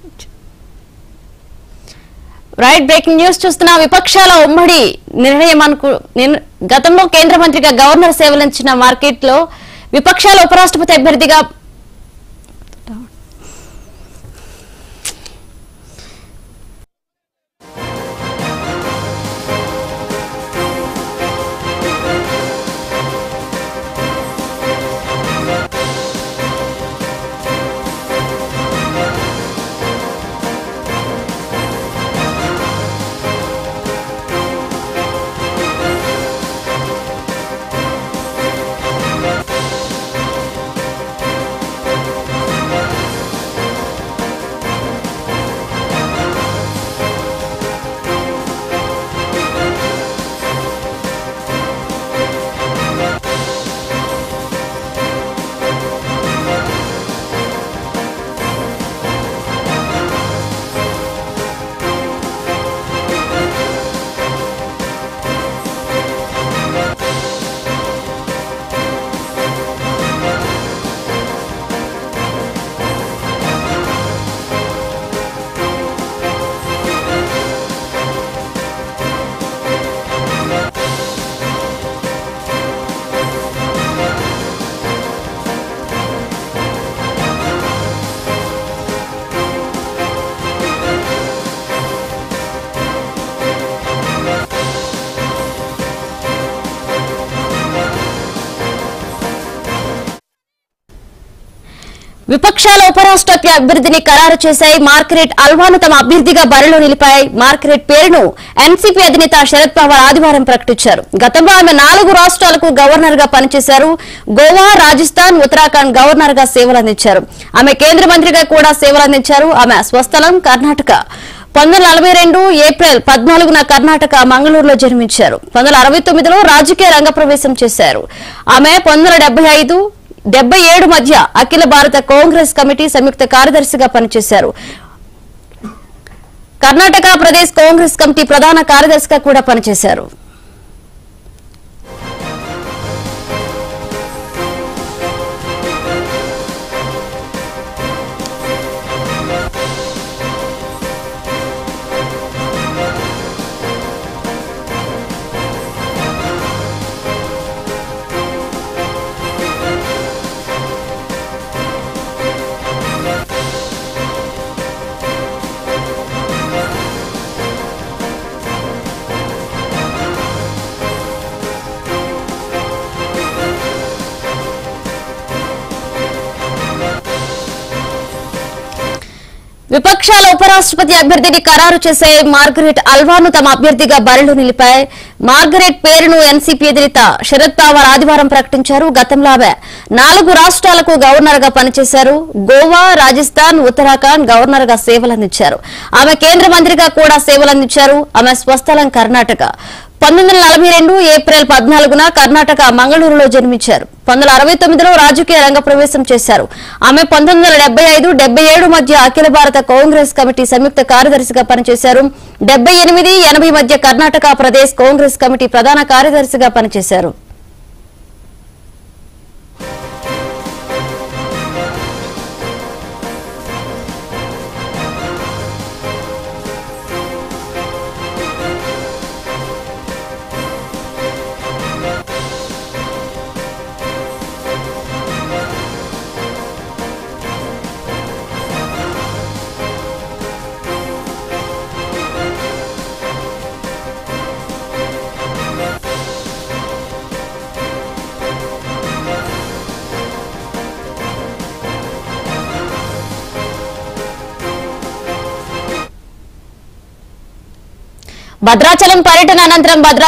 right breaking news చూస్తున్న విపక్షాల ఉమ్మడి నిర్ణయం అనుకు నిర్- గతంలో కేంద్ర మంత్రిగా గవర్నర్ సేవలంచిన మార్కెట్ లో విపక్షాల ఉపరాష్ట్రపతి అభ్యర్థిగా విపక్షాల ఉపరాష్ట్రపతి అభ్యర్థిని ఖరారు చేశాయి మార్గరెట్ అల్వాను తమ అభ్యర్థిగా బరిలో నిలిపాయి మార్గరెట్ పేరును ఎన్సీపీ అధినేత శరద్ పవార్ ఆదివారం ప్రకటించారు గతంలో ఆమె నాలుగు రాష్ట్రాలకు గవర్నర్ గా పనిచేశారు గోవా రాజస్థాన్ ఉత్తరాఖండ్ గవర్నర్ గా సేవలందించారు ఆమె కేంద్ర మంత్రిగా కూడా సేవలందించారు ఆమె స్వస్థలం కర్ణాటక పంతొమ్మిది వందల నలభై రెండు ఏప్రిల్ పద్నాలుగున కర్ణాటక మంగళూరులో జన్మించారు పంతొమ్మిది వందల అరవై తొమ్మిదిలో రాజకీయ రంగప్రవేశం చేశారు ఆమె పంతొమ్మిది వందల డెబ్బై ఐదు డెబ్బై ఏడు మధ్య అఖిల భారత కాంగ్రెస్ కమిటీ సంయుక్త కార్యదర్శిగా పనిచేశారు కర్ణాటక ప్రదేశ్ కాంగ్రెస్ కమిటీ ప్రధాన కార్యదర్శిగా కూడా పనిచేశారు విపక్షాల ఉపరాష్ట్రపతి అభ్యర్థిని ఖరారు చేసే మార్గరెట్ అల్వాను తమ అభ్యర్థిగా బరిలో నిలిపాయి మార్గరెట్ పేరును ఎన్సీపీ అధినేత శరద్ పవార్ ఆదివారం ప్రకటించారు గతంలో ఆమె నాలుగు రాష్ట్రాలకు గవర్నర్ గా పనిచేశారు గోవా రాజస్థాన్ ఉత్తరాఖండ్ గవర్నర్ గా సేవలందించారు ఆమె కేంద్ర మంత్రిగా కూడా సేవలందించారు ఆమె స్వస్థలం కర్ణాటక పంతొమ్మిది వందల నలభై రెండు ఏప్రిల్ పద్నాలుగున కర్ణాటక మంగళూరులో జన్మించారు పంతొమ్మిది వందల అరవై తొమ్మిదిలో రాజకీయ రంగ ప్రవేశం చేశారు ఆమె పంతొమ్మిది వందల డెబ్బై ఐదు డెబ్బై ఏడు మధ్య అఖిల భారత కాంగ్రెస్ కమిటీ సంయుక్త కార్యదర్శిగా పనిచేశారు డెబ్బై ఎనిమిది ఎనభై మధ్య కర్ణాటక ప్రదేశ్ కాంగ్రెస్ కమిటీ ప్రధాన కార్యదర్శిగా పనిచేశారు భద్రాచలం పర్యటన అనంతరం భద్రా